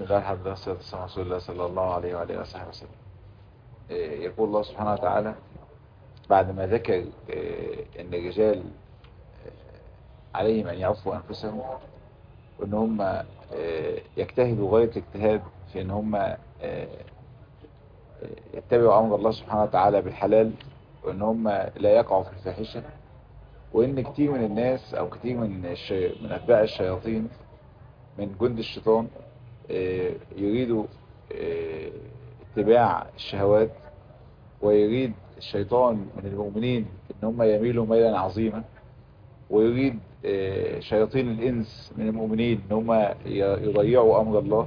بسم الله الحمد لله والصلاة والسلام على رسول الله صلى الله عليه وعلى اله وصحبه وسلم إيه، يقول الله سبحانه وتعالى بعد ما ذكر إيه، ان الرجال إيه، عليهم ان يعفوا انفسهم وان هم إيه، يجتهدوا غاية الاجتهاد في ان هم إيه، يتبعوا امر الله سبحانه وتعالى بالحلال وان هم لا يقعوا في الفاحشة وان كتير من الناس او كتير من الشي... من اتباع الشياطين من جند الشيطان آه، يريدوا آه، اتباع الشهوات ويريد الشيطان من المؤمنين ان هم يميلوا ميلا عظيما ويريد آه، شياطين الانس من المؤمنين ان هم ي- يضيعوا امر الله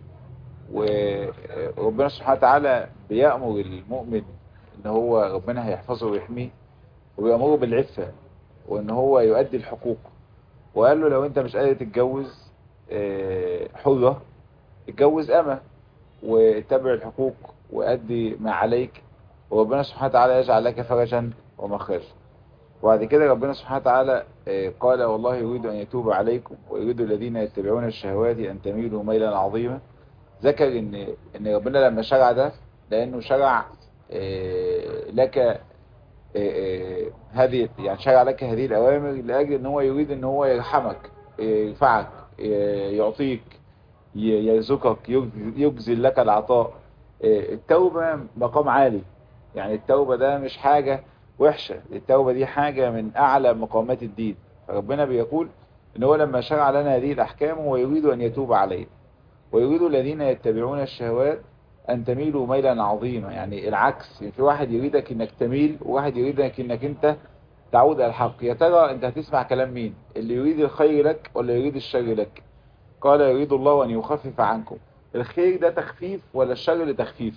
وربنا سبحانه وتعالى بيأمر المؤمن ان هو ربنا هيحفظه ويحميه وبيأمره بالعفة وان هو يؤدي الحقوق وقال له لو انت مش قادر تتجوز آه، حرة اتجوز أمة واتبع الحقوق وأدي ما عليك وربنا سبحانه وتعالى يجعل لك فرجا ومخرجا وبعد كده ربنا سبحانه وتعالى آه، قال والله يريد أن يتوب عليكم ويريد الذين يتبعون الشهوات أن تميلوا ميلا عظيما ذكر ان ان ربنا لما شرع ده لانه شرع آه، لك آه، آه، هذه يعني شرع لك هذه الاوامر لاجل ان هو يريد ان هو يرحمك آه، يرفعك آه، يعطيك ي- يرزقك يج- يجزل لك العطاء آه، التوبة مقام عالي يعني التوبة ده مش حاجة وحشة التوبة دي حاجة من أعلى مقامات الدين فربنا بيقول إن هو لما شرع لنا هذه الأحكام هو يريد أن يتوب علينا ويريد الذين يتبعون الشهوات أن تميلوا ميلا عظيما يعني العكس يعني في واحد يريدك إنك تميل وواحد يريدك إنك أنت تعود على الحق يا ترى أنت هتسمع كلام مين اللي يريد الخير لك ولا يريد الشر لك قال يريد الله أن يخفف عنكم الخير ده تخفيف ولا الشر لتخفيف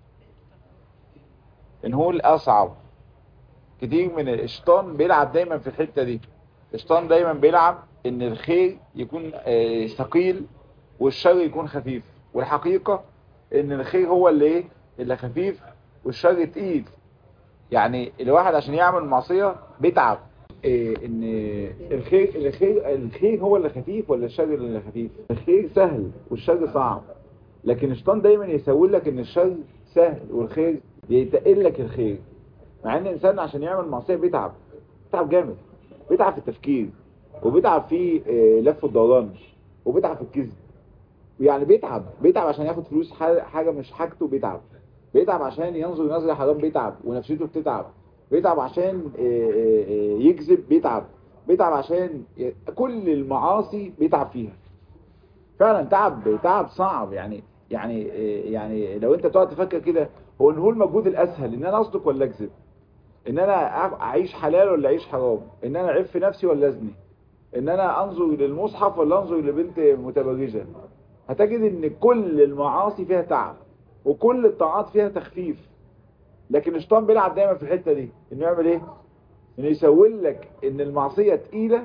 إن هو الأصعب كتير من الشيطان بيلعب دايما في الحتة دي الشيطان دايما بيلعب إن الخير يكون آه، ثقيل والشر يكون خفيف والحقيقة إن الخير هو اللي إيه اللي خفيف والشر تقيل يعني الواحد عشان يعمل معصية بيتعب إيه ان الخير الخير الخير هو اللي خفيف ولا الشر اللي خفيف الخير سهل والشر صعب لكن الشيطان دايما يسوي لك ان الشر سهل والخير يتقل لك الخير مع ان الانسان عشان يعمل معصيه بيتعب بيتعب جامد بيتعب في التفكير وبيتعب في آه، لف الدوران وبيتعب في الكذب يعني بيتعب بيتعب عشان ياخد فلوس ح- حاجه مش حاجته بيتعب بيتعب عشان ينظر نظره حرام بيتعب ونفسيته بتتعب بيتعب عشان آه، آه، آه، يكذب بيتعب بيتعب عشان ي- كل المعاصي بيتعب فيها فعلا تعب تعب صعب يعني يعني آه، يعني لو انت تقعد تفكر كده هو ان هو المجهود الاسهل ان انا اصدق ولا اكذب ان انا أع- اعيش حلال ولا اعيش حرام ان انا اعف نفسي ولا ازني ان انا انظر للمصحف ولا انظر لبنت متبرجه هتجد ان كل المعاصي فيها تعب وكل الطاعات فيها تخفيف لكن الشيطان بيلعب دايما في الحته دي انه يعمل ايه انه يسوي لك ان المعصيه تقيله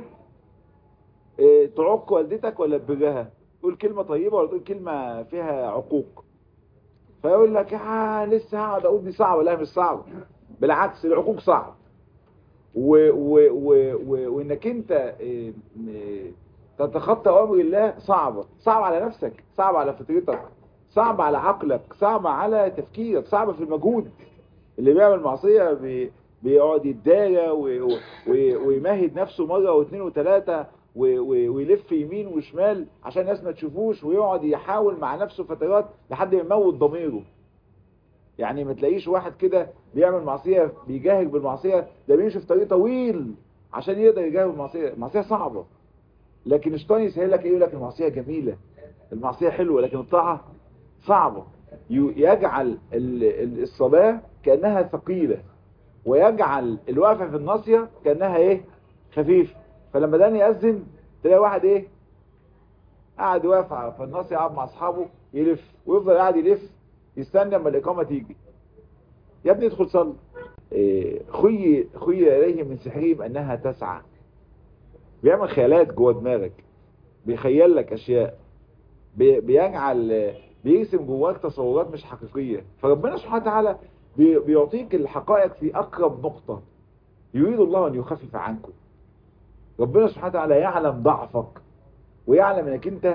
إيه، تعق والدتك ولا تبرها تقول كلمه طيبه ولا تقول كلمه فيها عقوق فيقول لك آه لسه هقعد اقول دي صعبه لا مش صعبه بالعكس العقوق صعب و و و و وانك انت إيه، إيه، تتخطى امر الله صعبه صعب على نفسك صعب على فطرتك صعب على عقلك صعب على تفكيرك صعب في المجهود اللي بيعمل معصية بي- بيقعد يتدارى و- و- و- ويمهد نفسه مرة واثنين وثلاثة و- و- ويلف يمين وشمال عشان الناس ما تشوفوش ويقعد يحاول مع نفسه فترات لحد ما يموت ضميره يعني ما تلاقيش واحد كده بيعمل معصية بيجاهر بالمعصية ده بيمشي في طريق طويل عشان يقدر يجاهر بالمعصية المعصية صعبة لكن الشيطان يسهل لك ايه يقول لك المعصية جميلة المعصية حلوة لكن الطاعة صعبة ي- يجعل ال- ال- الصلاة كأنها ثقيلة ويجعل الوقفة في الناصية كأنها ايه خفيف فلما دان يأذن تلاقي واحد ايه قاعد واقف في الناصية قاعد مع اصحابه يلف ويفضل قاعد يلف يستنى اما الإقامة تيجي يا ابني ادخل صلي إيه، خي خي إليه من سحرهم أنها تسعى بيعمل خيالات جوه دماغك بيخيل لك أشياء بي- بيجعل بيرسم جواك تصورات مش حقيقية فربنا سبحانه وتعالى بي- بيعطيك الحقائق في أقرب نقطة يريد الله أن يخفف عنكم ربنا سبحانه وتعالى يعلم ضعفك ويعلم انك انت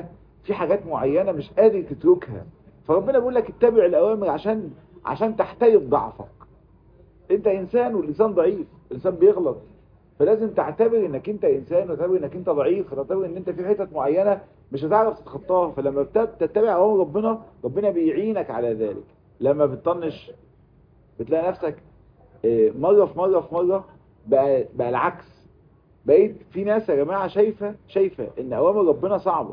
في حاجات معينة مش قادر تتركها فربنا بيقول لك اتبع الأوامر عشان عشان تحترم ضعفك انت انسان والانسان ضعيف الانسان بيغلط فلازم تعتبر انك انت انسان وتعتبر انك انت ضعيف وتعتبر ان انت في حتت معينة مش هتعرف تتخطاها فلما بتتبع اوامر ربنا ربنا بيعينك على ذلك لما بتطنش بتلاقي نفسك مرة في مرة في مرة بقى, بقى العكس بقيت في ناس يا جماعة شايفة شايفة ان اوامر ربنا صعبة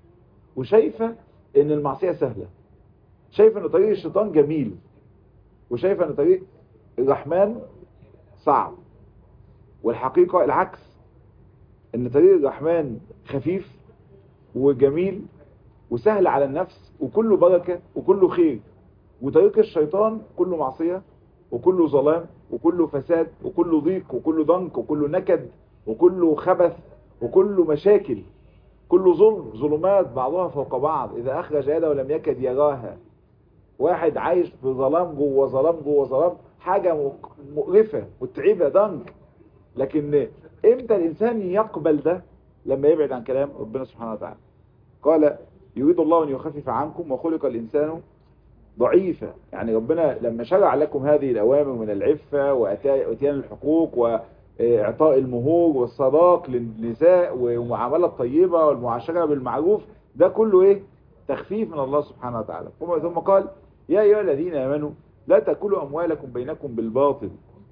وشايفة ان المعصية سهلة شايفة ان طريق الشيطان جميل وشايفة ان طريق الرحمن صعب والحقيقة العكس ان طريق الرحمن خفيف وجميل وسهل على النفس وكله بركة وكله خير وطريق الشيطان كله معصية وكله ظلام وكله فساد وكله ضيق وكله ضنك وكله نكد وكله خبث وكله مشاكل كله ظلم ظلمات بعضها فوق بعض إذا أخرج يده ولم يكد يراها واحد عايش في ظلام جوه ظلام جوه ظلام حاجة مقرفة متعبة ضنك لكن امتى الإنسان يقبل ده لما يبعد عن كلام ربنا سبحانه وتعالى قال يريد الله أن يخفف عنكم وخلق الإنسان ضعيفة يعني ربنا لما شرع لكم هذه الأوامر من العفة وأتيان الحقوق وإعطاء المهور والصداق للنساء والمعاملة الطيبة والمعاشرة بالمعروف ده كله إيه تخفيف من الله سبحانه وتعالى ثم قال يا أيها الذين آمنوا لا تأكلوا أموالكم بينكم بالباطل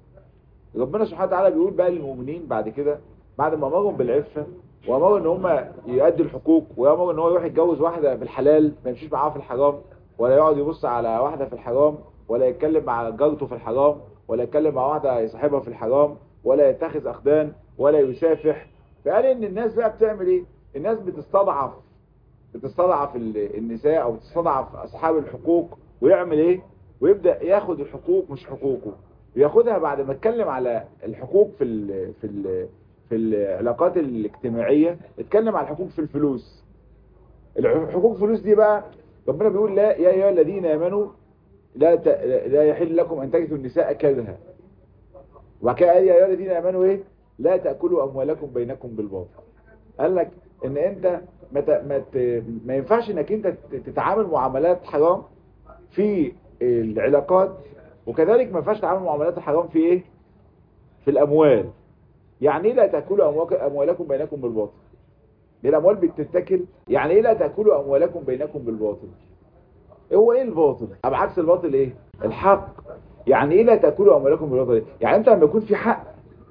ربنا سبحانه وتعالى بيقول بقى للمؤمنين بعد كده بعد ما أمرهم بالعفة وأمروا إن هم يؤدوا الحقوق وأمروا إن هو يروح يتجوز واحدة في الحلال ما يمشيش معاها في الحرام ولا يقعد يبص على واحدة في الحرام ولا يتكلم مع جارته في الحرام ولا يتكلم مع واحدة يصاحبها في الحرام ولا يتخذ أخدان ولا يسافح فقال إن الناس بقى بتعمل إيه الناس بتستضعف بتستضعف النساء أو بتستضعف أصحاب الحقوق ويعمل إيه ويبدأ ياخد الحقوق مش حقوقه وياخدها بعد ما اتكلم على الحقوق في ال في ال في العلاقات الاجتماعية اتكلم على الحقوق في الفلوس الحقوق الفلوس دي بقى ربنا بيقول لا يا ايها الذين امنوا لا ت... لا يحل لكم ان تجدوا النساء كرها وبعد كده قال يا ايها الذين امنوا ايه لا تاكلوا اموالكم بينكم بالباطل قال لك ان انت ما ت... ما, ت... ما ينفعش انك انت تتعامل معاملات حرام في العلاقات وكذلك ما ينفعش تتعامل معاملات حرام في ايه في الاموال يعني ايه لا تاكلوا اموالكم بينكم بالباطل الاموال بتتاكل يعني ايه لا تاكلوا اموالكم بينكم بالباطل هو ايه الباطل اب عكس الباطل ايه الحق يعني ايه لا تاكلوا اموالكم بالباطل يعني انت لما يكون في حق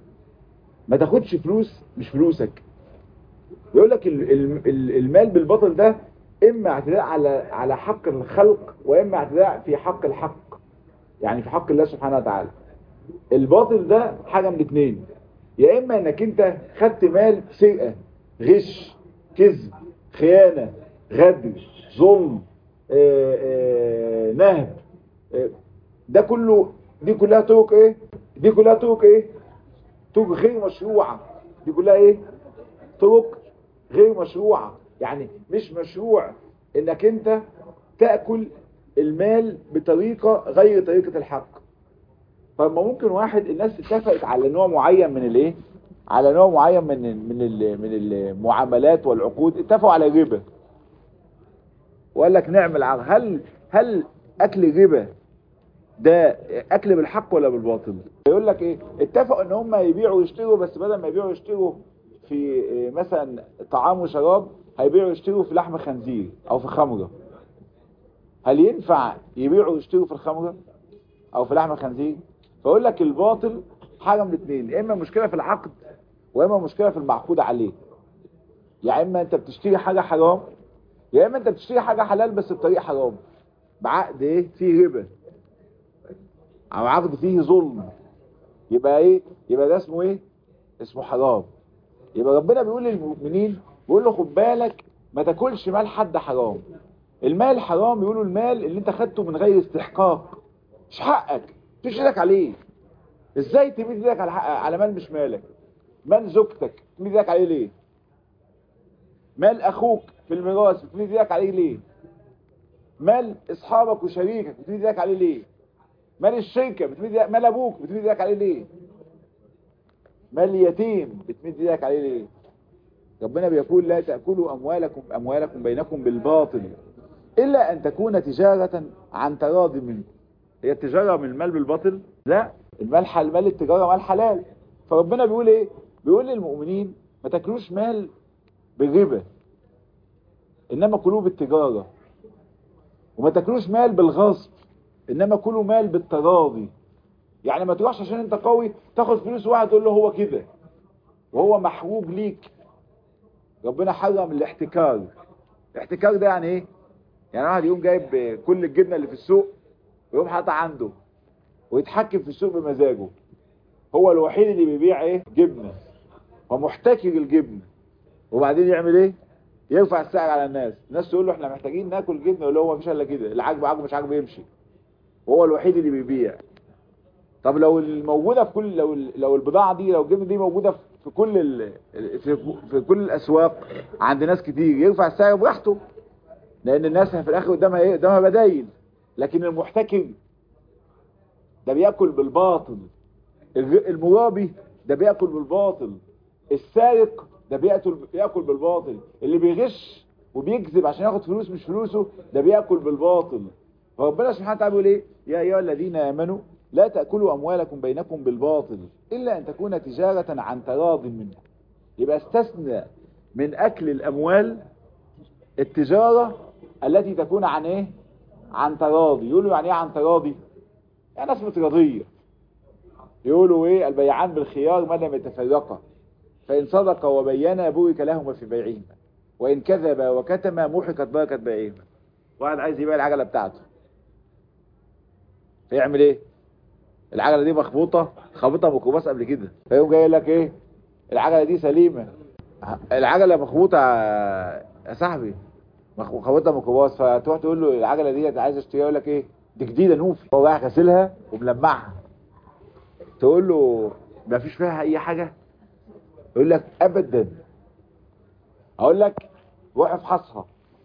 ما تاخدش فلوس مش فلوسك يقول لك المال بالباطل ده اما اعتداء على على حق الخلق واما اعتداء في حق الحق يعني في حق الله سبحانه وتعالى الباطل ده حاجه من الاثنين يا اما انك انت خدت مال سرقه غش كذب خيانة غدر ظلم آآ آآ نهب آآ ده كله دي كلها طرق ايه دي كلها طرق ايه طرق غير مشروعة دي كلها ايه طرق غير مشروعة يعني مش مشروع انك انت تأكل المال بطريقة غير طريقة الحق طب ما ممكن واحد الناس اتفقت على نوع معين من الايه على نوع معين من من من المعاملات والعقود اتفقوا على الربا وقال لك نعمل عقد هل هل اكل الربا ده اكل بالحق ولا بالباطل يقول لك ايه اتفقوا ان هم يبيعوا ويشتروا بس بدل ما يبيعوا ويشتروا في مثلا طعام وشراب هيبيعوا ويشتروا في لحم خنزير او في خمره هل ينفع يبيعوا ويشتروا في الخمره او في لحم خنزير فيقول لك الباطل حاجه من الاثنين اما مشكله في العقد واما مشكله في المعقود عليه يا اما انت بتشتري حاجه حرام يا اما انت بتشتري حاجه حلال بس بطريقه حرام بعقد ايه فيه ربا او عقد فيه ظلم يبقى ايه يبقى ده اسمه ايه اسمه حرام يبقى ربنا بيقول للمؤمنين بيقول له خد بالك ما تاكلش مال حد حرام المال حرام يقولوا المال اللي انت خدته من غير استحقاق مش حقك مش ايدك عليه ازاي تمد ايدك على حق على مال مش مالك مال زوجتك تمد ايدك عليه ليه مال اخوك في الميراث بتمد ايدك عليه ليه مال اصحابك وشريكك بتمد ايدك عليه ليه مال الشركه بتمد مال ابوك بتمد ايدك عليه ليه مال يتيم بتمد ايدك عليه ليه ربنا بيقول لا تأكلوا أموالكم أموالكم بينكم بالباطل إلا أن تكون تجارة عن تراض منكم هي التجارة من المال بالباطل لا المال حل مال التجارة مال حلال فربنا بيقول ايه بيقول للمؤمنين ما تاكلوش مال بالربا انما كلوه بالتجارة وما تاكلوش مال بالغصب انما كلوا مال بالتراضي يعني ما تروحش عشان انت قوي تاخد فلوس واحد تقول له هو كده وهو محروج ليك ربنا حرم الاحتكار الاحتكار ده يعني ايه يعني واحد يقوم جايب كل الجبنه اللي في السوق ويقوم حاططها عنده ويتحكم في السوق بمزاجه هو الوحيد اللي بيبيع ايه جبنه ومحتكر الجبنه وبعدين يعمل ايه يرفع السعر على الناس الناس تقول له احنا محتاجين ناكل جبنه يقول له هو مفيش الا كده اللي عاجبه عاجبه مش عاجبه يمشي وهو الوحيد اللي بيبيع طب لو الموجوده في كل لو لو البضاعه دي لو الجبنه دي موجوده في كل ال... في, في كل الاسواق عند ناس كتير يرفع السعر براحته لان الناس في الاخر قدامها ايه قدامها بدايل لكن المحتكر ده بياكل بالباطل المرابي ده بياكل بالباطل السارق ده بياكل بياكل بالباطل اللي بيغش وبيكذب عشان ياخد فلوس مش فلوسه ده بياكل بالباطل فربنا سبحانه وتعالى بيقول ايه يا ايها الذين امنوا لا تاكلوا اموالكم بينكم بالباطل الا ان تكون تجاره عن تراض منكم يبقى استثنى من اكل الاموال التجاره التي تكون عن ايه عن تراضي يقولوا يعني ايه عن تراضي يعني ناس متراضيه يقولوا ايه البيعان بالخيار ما لم يتفرقا فان صدق وبينا بورك لهما في بيعهما وان كذب وكتم محقت بركه بيعهما واحد عايز يبيع العجله بتاعته فيعمل ايه العجله دي مخبوطه خبطها ميكروباص قبل كده فيقوم جاي لك ايه العجله دي سليمه العجله مخبوطه يا صاحبي خبطها ميكروباص فتروح تقول له العجله دي عايز اشتريها يقول لك ايه دي جديده نوفي هو رايح غسلها وملمعها تقول له ما فيش فيها اي حاجه يقول لك ابدا اقول لك روح افحصها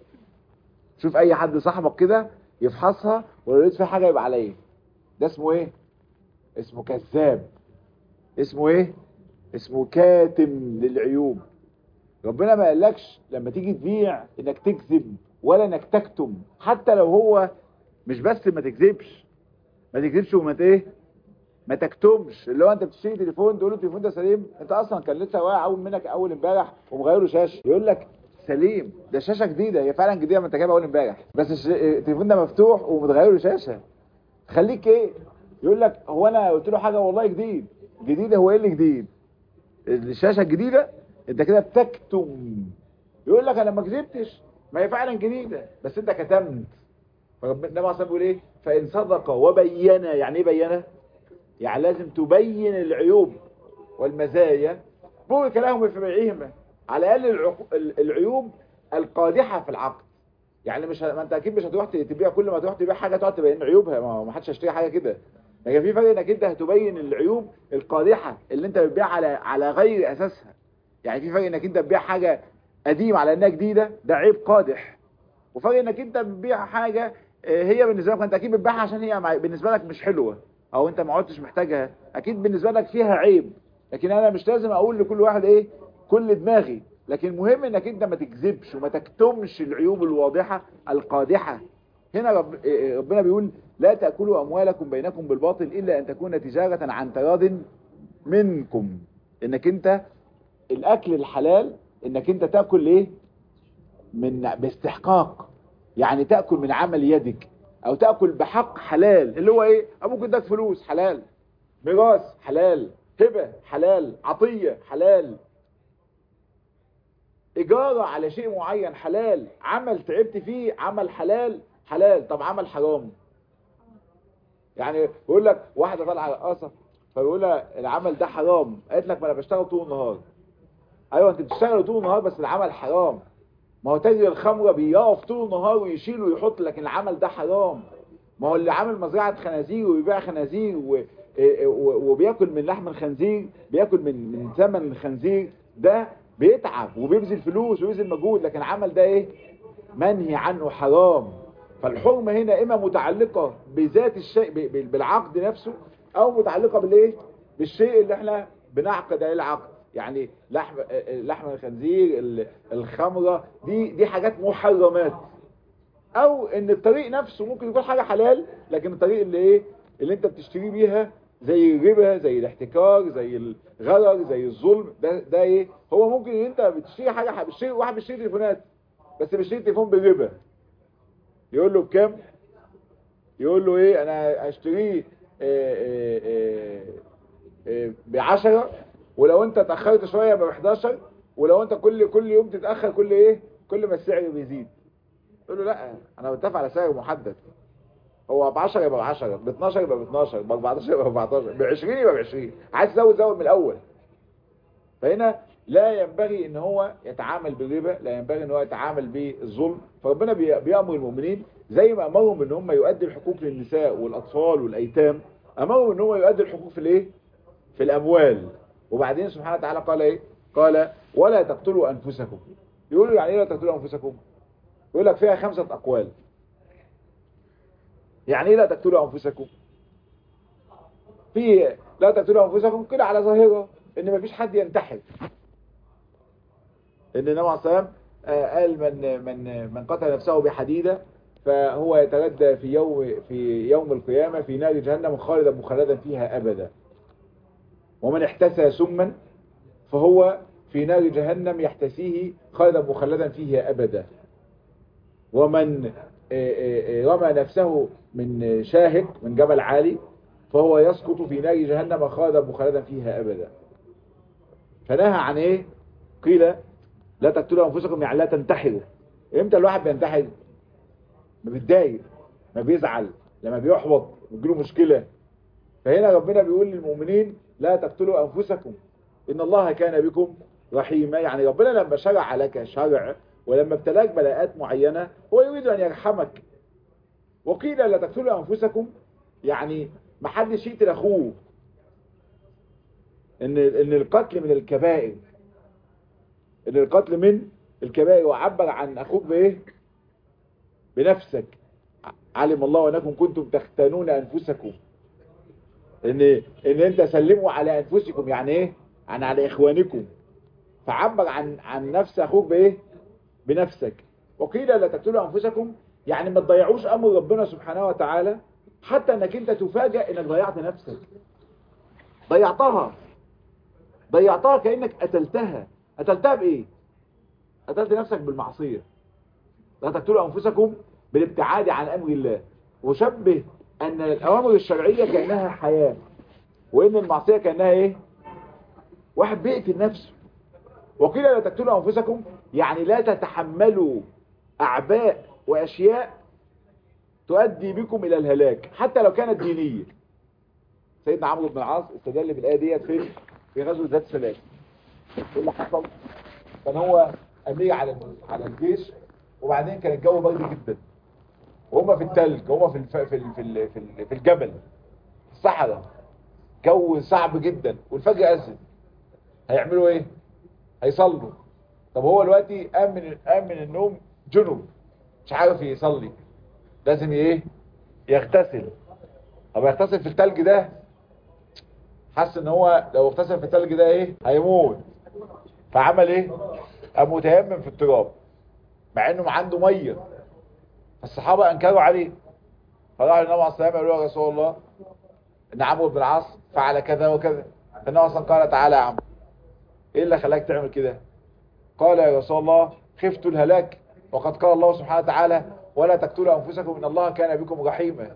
شوف اي حد صاحبك كده يفحصها ولو لقيت فيها حاجه يبقى عليا ده اسمه ايه اسمه كذاب اسمه ايه اسمه كاتم للعيوب ربنا ما قالكش لما تيجي تبيع انك تكذب ولا انك تكتم حتى لو هو مش بس ما تكذبش ما تكذبش وما ايه ما تكتمش اللي هو انت بتشتري تليفون تقول له التليفون ده سليم انت اصلا كان لسه واقع اول منك اول امبارح ومغيره شاشه يقول لك سليم ده شاشه جديده هي فعلا جديده ما انت جايبها اول امبارح بس التليفون ده مفتوح ومتغير شاشه خليك ايه يقول لك هو انا قلت له حاجه والله جديد جديد هو ايه اللي جديد الشاشه الجديده انت كده بتكتم يقول لك انا ما كذبتش ما هي فعلا جديده بس انت كتمت فربنا النبي صلى بيقول ايه فان صدق وبين يعني ايه بين يعني لازم تبين العيوب والمزايا بورك لهم في بيعهما على الاقل العيوب القادحه في العقد يعني مش ما انت اكيد مش هتروح تبيع كل ما تروح تبيع حاجه تقعد تبين عيوبها ما حدش هيشتري حاجه كده لكن في فرق انك انت هتبين العيوب القادحه اللي انت بتبيع على على غير اساسها يعني في فرق انك انت بتبيع حاجه قديمه على انها جديده ده عيب قادح وفرق انك انت بتبيع حاجه هي بالنسبه لك انت اكيد بتبيعها عشان هي بالنسبه لك مش حلوه او انت ما عدتش محتاجها اكيد بالنسبه لك فيها عيب لكن انا مش لازم اقول لكل واحد ايه كل دماغي لكن المهم انك انت ما تكذبش وما تكتمش العيوب الواضحه القادحه هنا رب ربنا بيقول لا تاكلوا اموالكم بينكم بالباطل الا ان تكون تجاره عن تراض منكم انك انت الاكل الحلال انك انت تاكل ايه من باستحقاق يعني تاكل من عمل يدك او تاكل بحق حلال اللي هو ايه ابوك اداك فلوس حلال ميراث حلال هبه حلال عطيه حلال اجاره على شيء معين حلال عمل تعبت فيه عمل حلال حلال طب عمل حرام يعني بيقول لك واحده طالعه رقاصه فبيقول لها العمل ده حرام قالت لك ما انا بشتغل طول النهار ايوه انت بتشتغل طول النهار بس العمل حرام ما هو تاجر الخمره بيقف طول النهار ويشيل ويحط لكن العمل ده حرام ما هو اللي عامل مزرعه خنازير وبيبيع خنازير و... وبياكل من لحم الخنزير بياكل من من ثمن الخنزير ده بيتعب وبيبذل فلوس وبيبذل مجهود لكن العمل ده ايه منهي عنه حرام فالحرمه هنا اما متعلقه بذات الشيء بالعقد نفسه او متعلقه بالايه بالشيء اللي احنا بنعقد عليه العقد يعني لحم لحم الخنزير ال- الخمره دي دي حاجات محرمات او ان الطريق نفسه ممكن يكون حاجه حلال لكن الطريق اللي ايه اللي انت بتشتري بيها زي الربا زي الاحتكار زي الغرر زي الظلم ده ده ايه هو ممكن ان انت بتشتري حاجه بتشتري واحد بيشتري تليفونات بس بيشتري تليفون بالربا يقول له بكام يقول له ايه انا هشتريه ب 10 ولو انت اتاخرت شويه ب 11 ولو انت كل كل يوم تتاخر كل ايه كل ما السعر بيزيد يقول له لا انا بتفق على سعر محدد هو ب 10 يبقى ب 10 ب 12 يبقى ب 12 ب 14 يبقى ب 14 ب 20 يبقى ب 20 عايز تزود زود من الاول فهنا لا ينبغي ان هو يتعامل بالربا لا ينبغي ان هو يتعامل بالظلم فربنا بي- بيأمر المؤمنين زي ما امرهم ان هم يؤدوا الحقوق للنساء والاطفال والايتام امرهم ان هم يؤدوا الحقوق في الايه في الاموال وبعدين سبحانه وتعالى قال ايه قال ولا تقتلوا انفسكم يقولوا يعني ايه لا تقتلوا انفسكم يقول لك فيها خمسة اقوال يعني ايه لا تقتلوا انفسكم في لا تقتلوا انفسكم كده على ظاهره ان مفيش حد ينتحر ان النبي عليه الصلاه والسلام آه، قال من من من قتل نفسه بحديده فهو يتردى في يوم في يوم القيامه في نار جهنم خالدا مخلدا فيها ابدا ومن احتسى سما فهو في نار جهنم يحتسيه خالدا مخلدا فيها ابدا ومن آه، آه، آه، رمى نفسه من شاهق من جبل عالي فهو يسقط في نار جهنم خالدا مخلدا فيها ابدا فنهى عن ايه قيل لا تقتلوا انفسكم يعني لا تنتحروا امتى الواحد بينتحر ما بيتضايق ما بيزعل لما بيحبط بيجيله مشكله فهنا ربنا بيقول للمؤمنين لا تقتلوا انفسكم ان الله كان بكم رحيما يعني ربنا لما شرع لك شرع ولما ابتلاك بلاءات معينه هو يريد ان يرحمك وقيل لا تقتلوا انفسكم يعني ما حدش يقتل اخوه ان ان القتل من الكبائر ان القتل من الكبائر وعبر عن اخوك بايه بنفسك علم الله انكم كنتم تختانون انفسكم ان ان انت سلموا على انفسكم يعني ايه عن على اخوانكم فعبر عن عن نفس اخوك بايه بنفسك وقيل لا تقتلوا انفسكم يعني ما تضيعوش امر ربنا سبحانه وتعالى حتى انك انت تفاجئ انك ضيعت نفسك ضيعتها ضيعتها كانك قتلتها قتلتها بايه قتلت نفسك بالمعصيه لا تقتلوا انفسكم بالابتعاد عن امر الله وشبه ان الاوامر الشرعيه كانها حياه وان المعصيه كانها ايه واحد بيقتل نفسه وقيل لا تقتلوا انفسكم يعني لا تتحملوا اعباء واشياء تؤدي بكم الى الهلاك حتى لو كانت دينيه سيدنا عمرو بن العاص استدل بالايه ديت فين في غزوه ذات سلام ايه اللي حصل كان هو امير على على الجيش وبعدين كان الجو برد جدا وهم في التلج هم في الف... في ال... في ال... في, ال... في الجبل في الصحراء جو صعب جدا والفجر اذن هيعملوا ايه هيصلوا طب هو دلوقتي قام من قام من النوم جنوب مش عارف يصلي لازم ايه يغتسل طب يغتسل في التلج ده حس ان هو لو اغتسل في التلج ده ايه هيموت فعمل ايه قام متيمم في التراب مع انه عنده ميه الصحابه انكروا عليه فراحوا للنبي عليه الصلاه والسلام قالوا له يا رسول الله ان عمرو بن العاص فعل كذا وكذا فالنبي اصلا قال تعالى يا عمرو ايه اللي خلاك تعمل كده قال يا رسول الله خفت الهلاك وقد قال الله سبحانه وتعالى ولا تقتلوا انفسكم ان الله كان بكم رحيما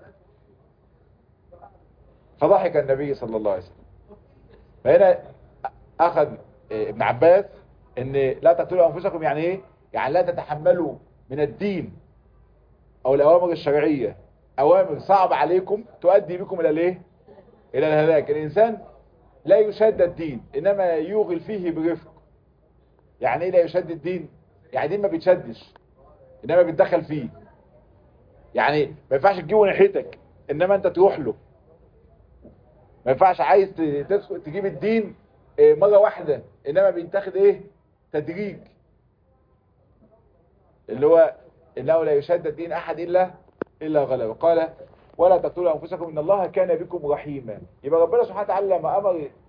فضحك النبي صلى الله عليه وسلم فهنا اخذ ابن عباس ان لا تقتلوا انفسكم يعني ايه يعني لا تتحملوا من الدين او الاوامر الشرعيه اوامر صعبه عليكم تؤدي بكم الى الايه الى الهلاك الانسان لا يشد الدين انما يوغل فيه برفق يعني ايه لا يشد الدين يعني الدين ما بيتشدش انما بيتدخل فيه يعني ما ينفعش تجيبه ناحيتك انما انت تروح له ما ينفعش عايز تدخل تجيب الدين مرة واحدة انما بيتاخد ايه تدريج اللي هو انه لا يشد الدين احد الا الا غلبه قال ولا تقتلوا انفسكم ان الله كان بكم رحيما يبقى ربنا سبحانه وتعالى لما امر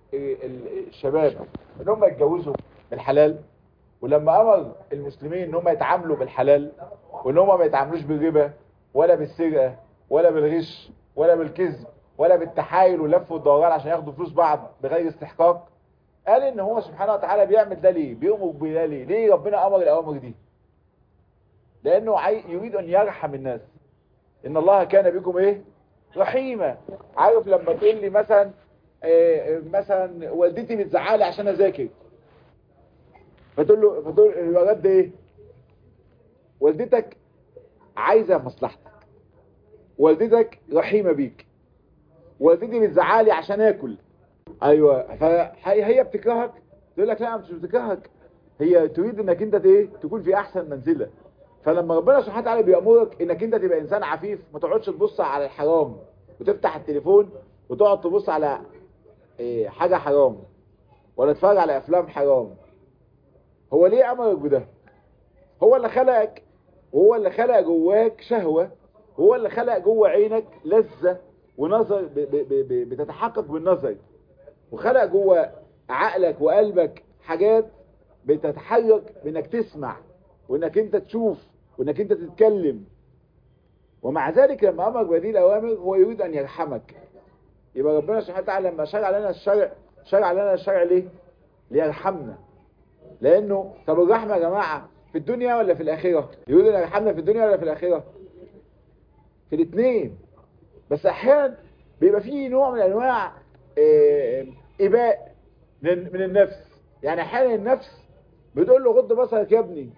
الشباب ان هم يتجوزوا بالحلال ولما امر المسلمين ان هم يتعاملوا بالحلال وان هم ما يتعاملوش بالربا ولا بالسرقه ولا بالغش ولا بالكذب ولا بالتحايل واللف والدوران عشان ياخدوا فلوس بعض بغير استحقاق قال ان هو سبحانه وتعالى بيعمل ده ليه بيؤمر بده ليه ليه ربنا امر الاوامر دي لانه يريد ان يرحم الناس ان الله كان بكم ايه رحيمة عارف لما تقول لي مثلا إيه مثلا والدتي بتزعلي عشان اذاكر فتقول له فتقول الولد ده ايه والدتك عايزه مصلحتك والدتك رحيمه بيك والدتي بتزعلي عشان اكل ايوه فهي بتكرهك تقول لك لا مش بتكرهك هي تريد انك انت ايه تكون في احسن منزله فلما ربنا سبحانه وتعالى بيأمرك انك انت تبقى انسان عفيف ما تقعدش تبص على الحرام وتفتح التليفون وتقعد تبص على إيه حاجة حرام ولا تتفرج على افلام حرام هو ليه امرك بده هو اللي خلقك وهو اللي خلق جواك شهوة هو اللي خلق جوه عينك لذة ونظر ب ب ب بتتحقق بالنظر وخلق جوه عقلك وقلبك حاجات بتتحرك بانك تسمع وانك انت تشوف وانك انت تتكلم ومع ذلك لما امرك بهذه الاوامر هو يريد ان يرحمك يبقى ربنا سبحانه وتعالى لما شرع لنا الشرع شرع لنا الشرع ليه ليرحمنا لانه طب الرحمه يا جماعه في الدنيا ولا في الاخره يريد ان يرحمنا في الدنيا ولا في الاخره في الاثنين بس احيانا بيبقى فيه نوع من انواع اباء من النفس يعني احيانا النفس بتقول له غض بصرك يا ابني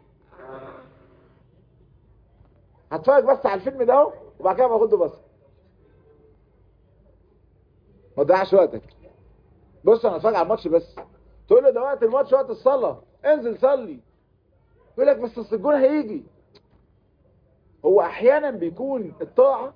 هتفرج بس على الفيلم ده اهو وبعد كده باخد بصر ما تضيعش وقتك بص انا هتفرج على الماتش بس تقول له ده وقت الماتش وقت الصلاه انزل صلي يقول لك بس السجون هيجي هو احيانا بيكون الطاعه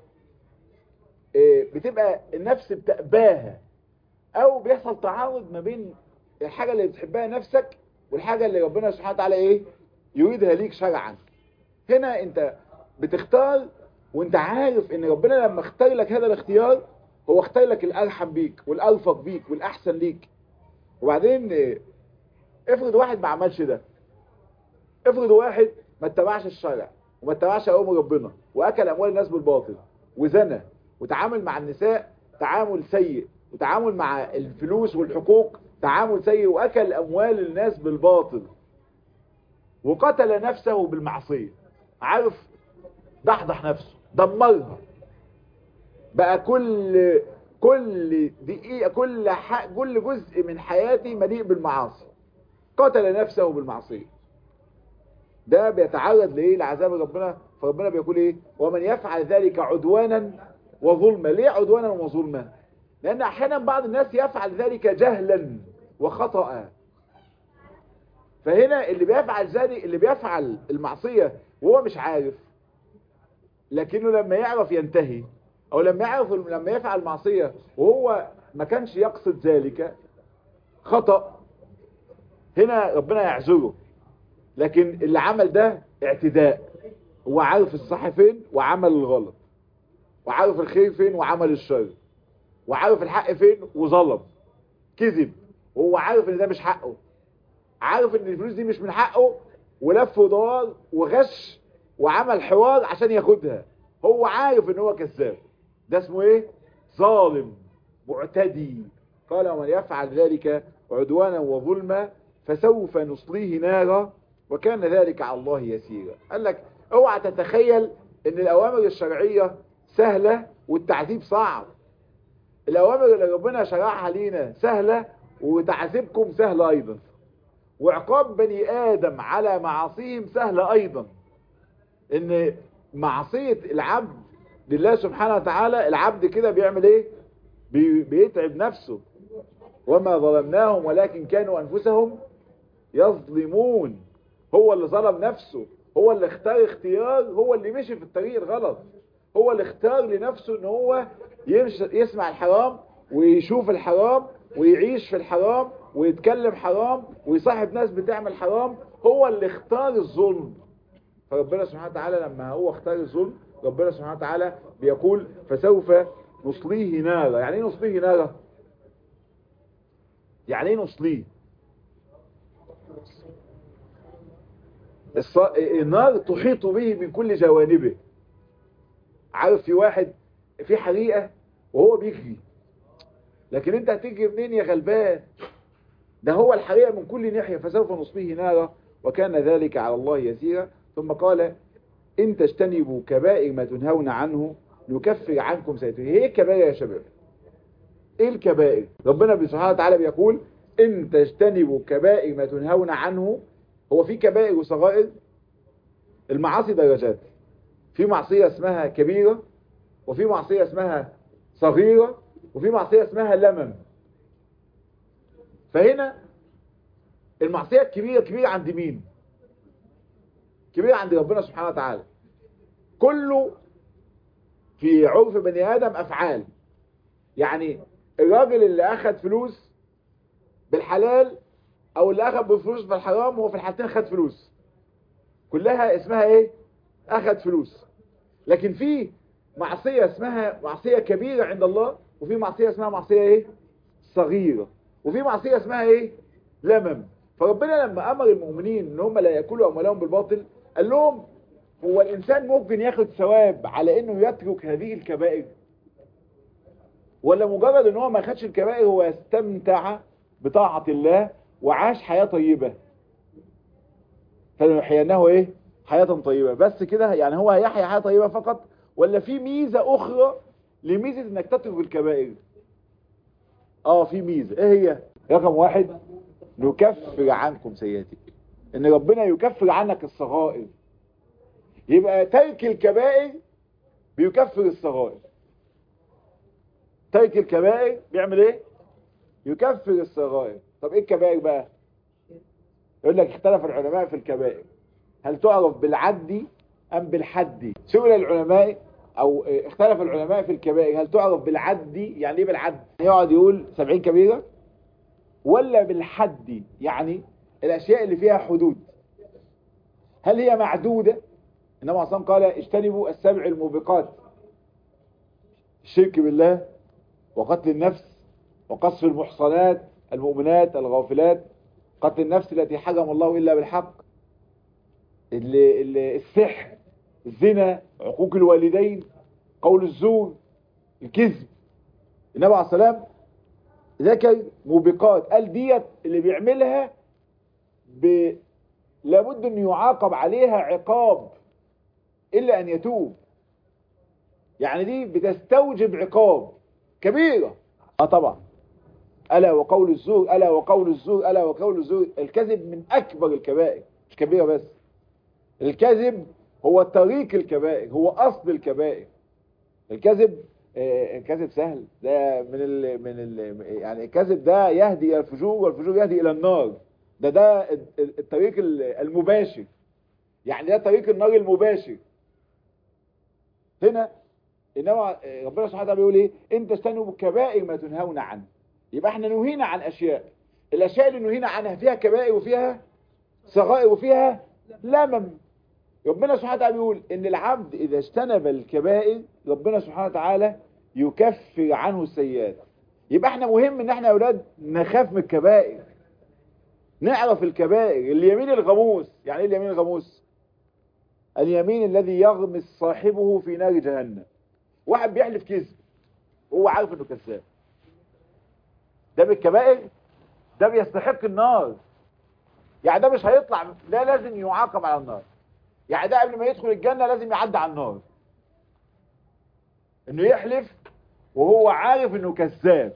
بتبقى النفس بتأباها او بيحصل تعارض ما بين الحاجه اللي بتحبها نفسك والحاجه اللي ربنا سبحانه وتعالى ايه يريدها ليك شرعا هنا انت بتختار وانت عارف ان ربنا لما اختار لك هذا الاختيار هو اختار لك الارحم بيك والالفق بيك والاحسن ليك وبعدين افرض واحد ما عملش ده افرض واحد ما اتبعش الشرع وما اتبعش اوامر ربنا واكل اموال الناس بالباطل وزنى وتعامل مع النساء تعامل سيء وتعامل مع الفلوس والحقوق تعامل سيء واكل اموال الناس بالباطل وقتل نفسه بالمعصيه عارف ضحضح نفسه دمرها بقى كل كل دقيقة كل ح... كل جزء من حياتي مليء بالمعاصي قتل نفسه بالمعصية ده بيتعرض لإيه لعذاب ربنا فربنا بيقول إيه ومن يفعل ذلك عدوانا وظلما ليه عدوانا وظلما لأن أحيانا بعض الناس يفعل ذلك جهلا وخطأ فهنا اللي بيفعل ذلك اللي بيفعل المعصية وهو مش عارف لكنه لما يعرف ينتهي او لما يعرف لما يفعل معصية وهو ما كانش يقصد ذلك خطأ هنا ربنا يعذره لكن اللي عمل ده اعتداء هو عارف الصح فين وعمل الغلط وعارف الخير فين وعمل الشر وعارف الحق فين وظلم كذب وهو عارف ان ده مش حقه عارف ان الفلوس دي مش من حقه ولف ودار وغش وعمل حوار عشان ياخدها هو عارف ان هو كذاب ده اسمه ايه ظالم معتدي قال ومن يفعل ذلك عدوانا وظلما فسوف نصليه نارا وكان ذلك على الله يسيرا قال لك اوعى تتخيل ان الاوامر الشرعية سهلة والتعذيب صعب الاوامر اللي ربنا شرعها لينا سهلة وتعذيبكم سهل ايضا وعقاب بني ادم على معاصيهم سهلة ايضا ان معصية العبد لله سبحانه وتعالى العبد كده بيعمل ايه بي بيتعب نفسه وما ظلمناهم ولكن كانوا انفسهم يظلمون هو اللي ظلم نفسه هو اللي اختار اختيار هو اللي مشي في الطريق الغلط هو اللي اختار لنفسه ان هو يسمع الحرام ويشوف الحرام ويعيش في الحرام ويتكلم حرام ويصاحب ناس بتعمل حرام هو اللي اختار الظلم فربنا سبحانه وتعالى لما هو اختار الظلم ربنا سبحانه وتعالى بيقول فسوف نصليه نارا يعني ايه نصليه نارا يعني ايه نصليه الص... النار تحيط به من كل جوانبه عارف في واحد في حريقة وهو بيجري لكن انت هتجري منين يا غلبان ده هو الحريقة من كل ناحية فسوف نصليه نارا وكان ذلك على الله يسيرا ثم قال إن تجتنبوا كبائر ما تنهون عنه نكفر عنكم سيئاتكم ايه الكبائر يا شباب ايه الكبائر ربنا سبحانه وتعالى بيقول إن تجتنبوا كبائر ما تنهون عنه هو في كبائر وصغائر المعاصي درجات في معصية اسمها كبيرة وفي معصية اسمها صغيرة وفي معصية اسمها لمم فهنا المعصية الكبيرة كبيرة عند مين كبيرة عند ربنا سبحانه وتعالى كله في عرف بني آدم أفعال يعني الراجل اللي أخذ فلوس بالحلال أو اللي أخذ بفلوس بالحرام هو في الحالتين خد فلوس كلها اسمها إيه أخذ فلوس لكن في معصية اسمها معصية كبيرة عند الله وفي معصية اسمها معصية ايه صغيرة وفي معصية اسمها ايه لمم فربنا لما امر المؤمنين ان هم لا ياكلوا اموالهم بالباطل قال لهم هو الانسان ممكن ياخد ثواب على انه يترك هذه الكبائر ولا مجرد ان هو ما خدش الكبائر هو يستمتع بطاعة الله وعاش حياة طيبة فلنحيينه ايه حياة طيبة بس كده يعني هو هيحيا حياة طيبة فقط ولا في ميزة اخرى لميزة انك تترك الكبائر اه في ميزة ايه هي رقم واحد نكفر عنكم سيئاتك ان ربنا يكفر عنك الصغائر يبقى ترك الكبائر بيكفر الصغائر ترك الكبائر بيعمل ايه يكفر الصغائر طب ايه الكبائر بقى يقول لك اختلف العلماء في الكبائر هل تعرف بالعد ام بالحد سئل العلماء او اختلف العلماء في الكبائر هل تعرف بالعد يعني ايه بالعد يقعد يقول 70 كبيرة ولا بالحد يعني الاشياء اللي فيها حدود هل هي معدودة انما عصام قال اجتنبوا السبع الموبقات الشرك بالله وقتل النفس وقصف المحصنات المؤمنات الغافلات قتل النفس التي حجم الله إلا بالحق السحر الزنا عقوق الوالدين قول الزور الكذب النبي عليه السلام ذكر موبقات قال ديت اللي بيعملها ب... لابد ان يعاقب عليها عقاب الا ان يتوب يعني دي بتستوجب عقاب كبيرة اه طبعا ألا وقول الزور ألا وقول الزور ألا وقول الزور الكذب من أكبر الكبائر مش كبيرة بس الكذب هو طريق الكبائر هو أصل الكبائر الكذب آه الكذب سهل ده من ال من ال يعني الكذب ده يهدي إلى الفجور والفجور يهدي إلى النار ده ده الطريق المباشر يعني ده طريق النار المباشر هنا انما ربنا سبحانه وتعالى بيقول ايه ان تجتنبوا كبائر ما تنهون عنه يبقى احنا نهينا عن اشياء الاشياء اللي نهينا عنها فيها كبائر وفيها صغائر وفيها لمم ربنا سبحانه وتعالى بيقول ان العبد اذا اجتنب الكبائر ربنا سبحانه وتعالى يكفر عنه السيئات يبقى احنا مهم ان احنا يا اولاد نخاف من الكبائر نعرف الكبائر اليمين الغموس يعني ايه اليمين الغموس اليمين الذي يغمس صاحبه في نار جهنم واحد بيحلف كذب وهو عارف انه كذاب ده بالكبائر ده بيستحق النار يعني ده مش هيطلع ده لازم يعاقب على النار يعني ده قبل ما يدخل الجنة لازم يعدي على النار انه يحلف وهو عارف انه كذاب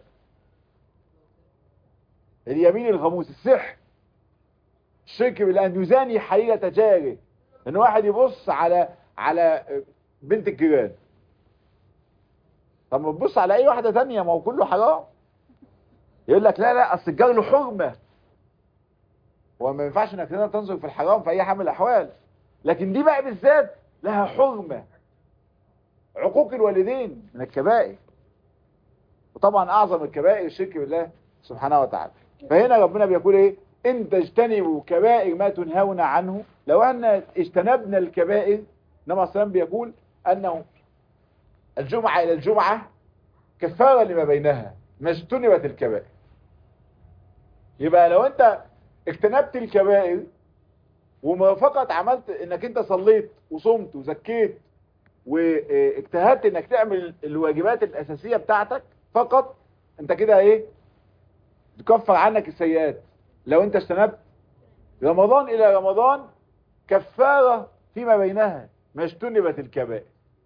اليمين الغموس السحر الشرك بالله ان يزاني حليلة جاره ان واحد يبص على على بنت الجيران طب ما تبص على اي واحدة تانية ما هو كله حرام يقول لك لا لا اصل الجار له حرمة هو ما ينفعش انك تنظر في الحرام في اي حال من الاحوال لكن دي بقى بالذات لها حرمة عقوق الوالدين من الكبائر وطبعا اعظم الكبائر الشرك بالله سبحانه وتعالى فهنا ربنا بيقول ايه ان تجتنبوا كبائر ما تنهون عنه لو ان اجتنبنا الكبائر انما السلام بيقول انه الجمعة الى الجمعة كفارة لما بينها ما اجتنبت الكبائر يبقى لو انت اجتنبت الكبائر وفقط عملت انك انت صليت وصمت وزكيت واجتهدت انك تعمل الواجبات الاساسية بتاعتك فقط انت كده ايه تكفر عنك السيئات لو انت اجتنبت رمضان الى رمضان كفارة فيما بينها ما اجتنبت الكبائر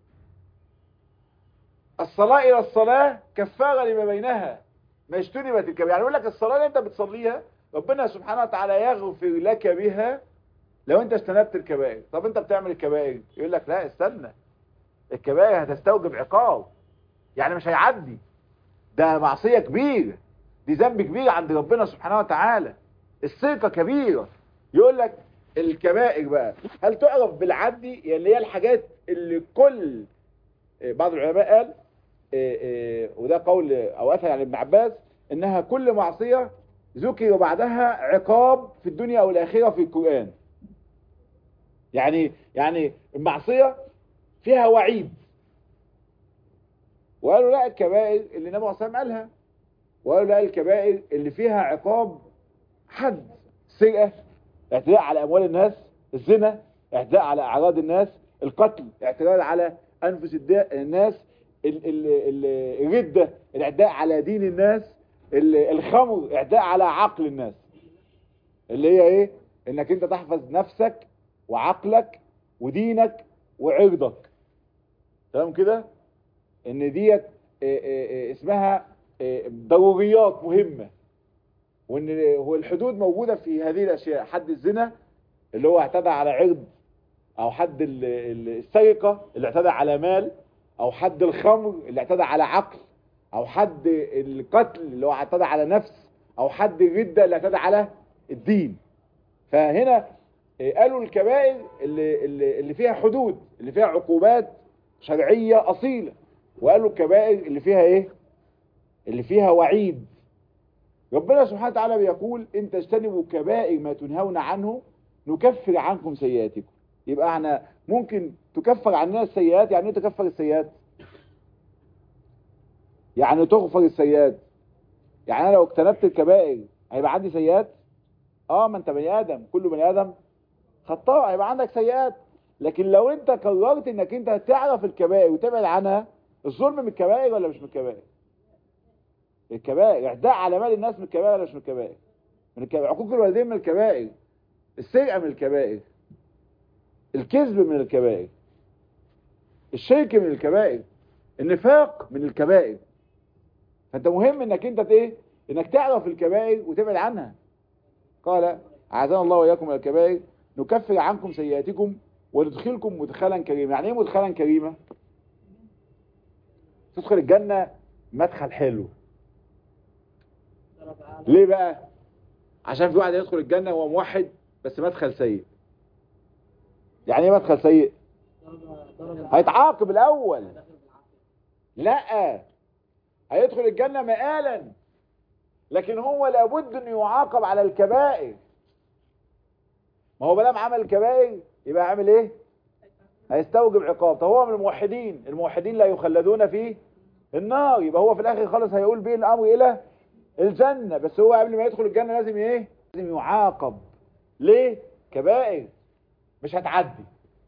الصلاة الى الصلاة كفارة لما بينها ما اجتنبت الكبائر يعني يقول لك الصلاة اللي انت بتصليها ربنا سبحانه وتعالى يغفر لك بها لو انت اجتنبت الكبائر طب انت بتعمل الكبائر يقول لك لا استنى الكبائر هتستوجب عقاب يعني مش هيعدي ده معصية كبيرة دي ذنب كبير عند ربنا سبحانه وتعالى السرقة كبيرة يقول لك الكبائر بقى هل تعرف بالعدي يعني اللي هي الحاجات اللي كل بعض العلماء قال وده قول او اثر عن ابن عباس انها كل معصية ذكر بعدها عقاب في الدنيا او الاخرة في القرآن يعني يعني المعصية فيها وعيد وقالوا لا الكبائر اللي النبي صلى الله عليه وسلم قالها وقالوا لا الكبائر اللي فيها عقاب حد سرقة اعتداء على اموال الناس الزنا اعتداء على اعراض الناس القتل اعتداء على انفس الناس ال ال ال الردة الاعتداء على دين الناس الخمر اعتداء على عقل الناس اللي هي ايه انك انت تحفظ نفسك وعقلك ودينك وعرضك تمام كده ان ديت اسمها ضروريات مهمة وان هو الحدود موجودة في هذه الاشياء حد الزنا اللي هو اعتدى على عرض او حد السرقة اللي اعتدى على مال او حد الخمر اللي اعتدى على عقل او حد القتل اللي هو اعتدى على نفس او حد الردة اللي اعتدى على الدين فهنا قالوا الكبائر اللي, اللي, اللي فيها حدود اللي فيها عقوبات شرعية أصيلة وقالوا الكبائر اللي فيها ايه اللي فيها وعيد ربنا سبحانه وتعالى بيقول ان تجتنبوا كبائر ما تنهون عنه نكفر عنكم سيئاتكم يبقى احنا ممكن تكفر عننا السيئات يعني ايه تكفر السيئات يعني تغفر السيئات يعني انا لو اجتنبت الكبائر هيبقى عندي سيئات اه ما انت بني ادم كل بني ادم خطاء هيبقى عندك سيئات لكن لو انت قررت انك انت تعرف الكبائر وتبعد عنها الظلم من الكبائر ولا مش من الكبائر الكبائر اعداء على مال الناس من الكبائر ولا مش من الكبائر من الكبائر عقوق الوالدين من الكبائر السرقه من الكبائر الكذب من الكبائر الشرك من الكبائر النفاق من الكبائر فانت مهم انك انت ايه انك تعرف الكبائر وتبعد عنها قال اعاذنا الله واياكم من الكبائر نكفر عنكم سيئاتكم وندخلكم مدخلا كريما يعني ايه مدخلا كريما تدخل الجنة مدخل حلو ليه بقى عشان في واحد يدخل الجنة وهو موحد بس مدخل سيء يعني ايه مدخل سيء هيتعاقب الاول لا هيدخل الجنة مقالا لكن هو لابد انه يعاقب على الكبائر ما هو بلام عمل الكبائر يبقى عامل ايه هيستوجب عقاب طب هو من الموحدين الموحدين لا يخلدون في النار يبقى هو في الاخر خالص هيقول بيه الامر الى الجنة بس هو قبل ما يدخل الجنة لازم ايه لازم يعاقب ليه كبائر مش هتعدي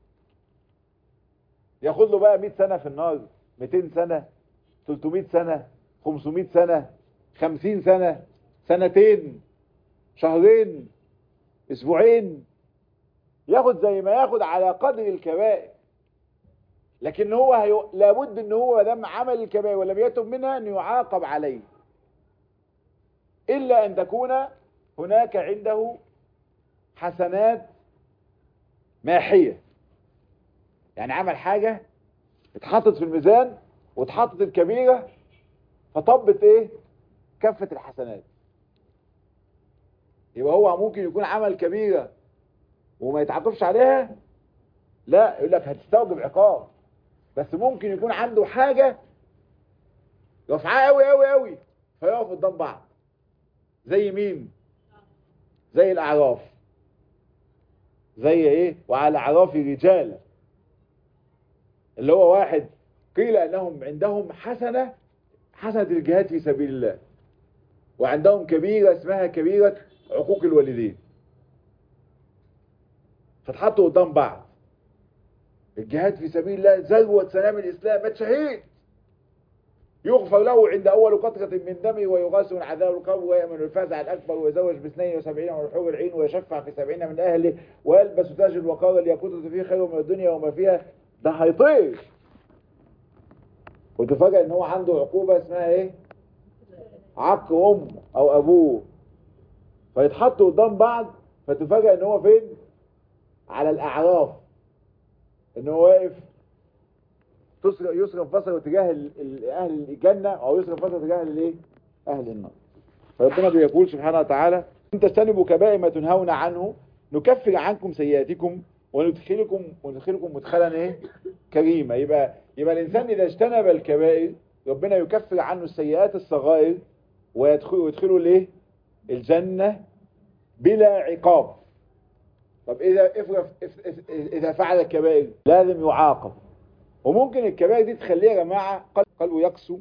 ياخد له بقى 100 سنة في النار 200 سنة 300 سنة 500 سنة 50 سنة سنتين شهرين اسبوعين ياخد زي ما ياخد على قدر الكبائر لكن هو هي... لابد ان هو دام عمل الكبائر ولم يتب منها ان يعاقب عليه الا ان تكون هناك عنده حسنات ماحية يعني عمل حاجة اتحطت في الميزان واتحطت الكبيرة فطبت ايه كفة الحسنات يبقى هو ممكن يكون عمل كبيرة وما يتعاقبش عليها لا يقول لك هتستوجب عقاب بس ممكن يكون عنده حاجة رفعاه قوي قوي قوي فيقف قدام بعض زي مين زي الاعراف زي ايه وعلى الاعراف رجال اللي هو واحد قيل انهم عندهم حسنة حسنة الجهاد في سبيل الله وعندهم كبيرة اسمها كبيرة عقوق الوالدين فتحطوا قدام بعض الجهاد في سبيل الله ذروة سلام الإسلام مات شهيد يغفر له عند أول قطرة من دمه ويغاث من عذاب القبر ويأمن الفزع الأكبر ويزوج باثنين وسبعين من الحور العين ويشفع في سبعين من أهله ويلبس تاج الوقار الياقوتة فيه خير من الدنيا وما فيها ده هيطير وتفاجئ ان هو عنده عقوبة اسمها ايه عق امه او ابوه فيتحطوا قدام بعض فتفاجئ ان هو فين على الاعراف ان هو واقف يصرف بصره تجاه اهل الجنة او يصرف بصره تجاه الايه اهل النار فربنا بيقول سبحانه وتعالى ان تجتنبوا كبائر ما تنهون عنه نكفر عنكم سيئاتكم وندخلكم وندخلكم مدخلا ايه كريما يبقى يبقى الانسان اذا اجتنب الكبائر ربنا يكفر عنه السيئات الصغائر ويدخل ويدخله الايه الجنه بلا عقاب طب اذا افرض اذا فعل الكبائر لازم يعاقب وممكن الكبائر دي تخليه يا جماعه قلبه يقسو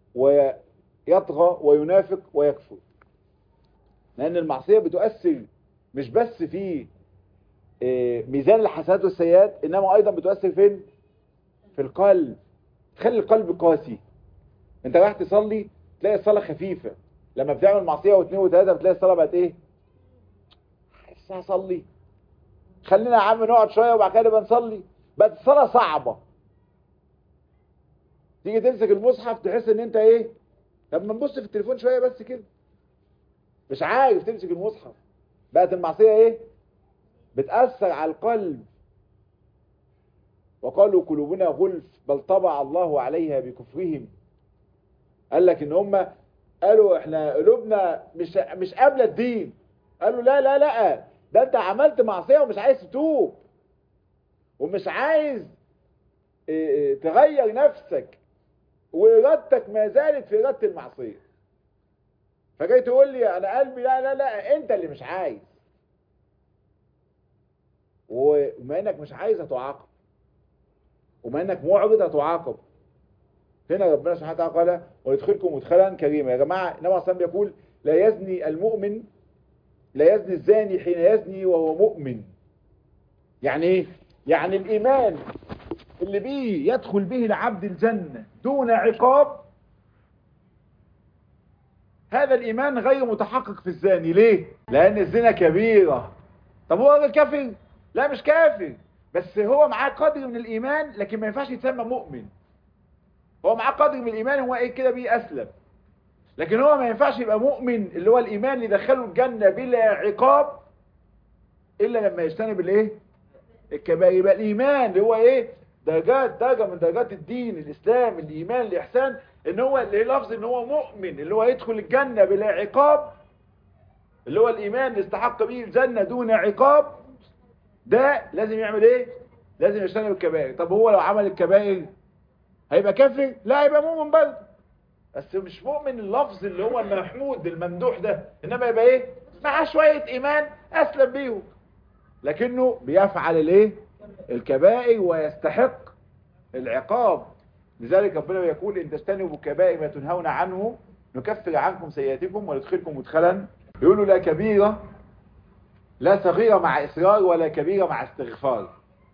ويطغى وينافق ويكفر لان المعصيه بتؤثر مش بس في ميزان الحسنات والسيئات انما ايضا بتؤثر فين في القلب تخلي القلب قاسي انت رايح تصلي تلاقي الصلاه خفيفه لما بتعمل معصيه واثنين وثلاثه بتلاقي الصلاه بقت ايه لسه هصلي خلينا يا عم نقعد شويه وبعد كده نبقى نصلي بقت الصلاه صعبه تيجي تمسك المصحف تحس ان انت ايه طب ما نبص في التليفون شويه بس كده مش عارف تمسك المصحف بقت المعصيه ايه بتأثر على القلب وقالوا قلوبنا غلف بل طبع الله عليها بكفرهم قال لك ان هم قالوا احنا قلوبنا مش مش قابله الدين قالوا لا لا لا ده انت عملت معصيه ومش عايز تتوب ومش عايز تغير نفسك وارادتك ما زالت في اراده المعصيه فجاي تقول لي انا قلبي لا لا لا انت اللي مش عايز وما انك مش عايز هتعاقب وما انك معرض هتعاقب هنا ربنا سبحانه وتعالى قال ويدخلكم مدخلا كريما يا جماعه النبي عليه الصلاه بيقول لا يزني المؤمن لا يزني الزاني حين يزني وهو مؤمن يعني ايه يعني الايمان اللي بيه يدخل به العبد الجنه دون عقاب هذا الايمان غير متحقق في الزاني ليه لان الزنا كبيره طب هو راجل كافر لا مش كافر بس هو معاه قدر من الايمان لكن ما ينفعش يتسمى مؤمن هو معاه قدر من الايمان هو ايه كده بيه اسلم لكن هو ما ينفعش يبقى مؤمن اللي هو الايمان اللي دخله الجنة بلا عقاب الا لما يجتنب الايه الكبائر يبقى الايمان اللي هو ايه درجات درجة من درجات الدين الاسلام الايمان الاحسان ان هو اللي لفظ ان هو مؤمن اللي هو يدخل الجنة بلا عقاب اللي هو الايمان اللي استحق به الجنة دون عقاب ده لازم يعمل ايه لازم يجتنب الكبائر طب هو لو عمل الكبائر هيبقى كافر لا هيبقى مؤمن برضه بس مش مؤمن اللفظ اللي هو المحمود الممدوح ده انما يبقى ايه معاه شوية ايمان اسلم بيهم لكنه بيفعل الايه الكبائر ويستحق العقاب لذلك ربنا يقول ان تجتنبوا كبائر ما تنهون عنه نكفر عنكم سيئاتكم وندخلكم مدخلا يقولوا لا كبيرة لا صغيرة مع إصرار ولا كبيرة مع استغفار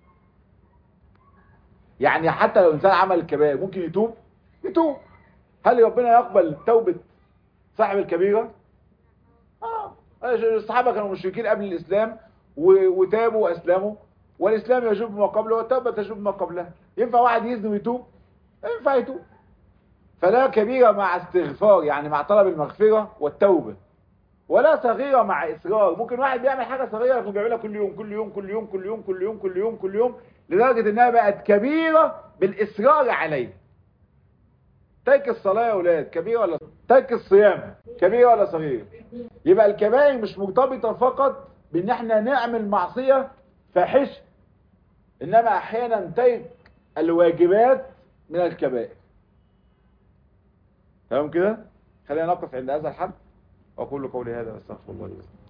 يعني حتى لو إنسان عمل الكبائر ممكن يتوب يتوب هل ربنا يقبل توبة صاحب الكبيرة آه. الصحابة كانوا مشركين قبل الإسلام وتابوا وأسلموا والإسلام يجوب ما قبله والتوبة تجوب ما قبلها ينفع واحد يزن ويتوب ينفع يتوب فلا كبيرة مع استغفار يعني مع طلب المغفرة والتوبة ولا صغيرة مع إصرار ممكن واحد بيعمل حاجة صغيرة يكون بيعملها كل يوم كل يوم كل يوم كل يوم كل يوم كل يوم كل يوم لدرجة انها بقت كبيرة بالإصرار عليه ترك الصلاة يا أولاد كبيرة ولا ترك الصيام كبيرة ولا صغيرة يبقى الكبائر مش مرتبطة فقط بان احنا نعمل معصية فاحشة انما احيانا ترك الواجبات من الكبائر تمام كده خلينا نقف عند هذا الحد واقول قولي هذا واستغفر الله لي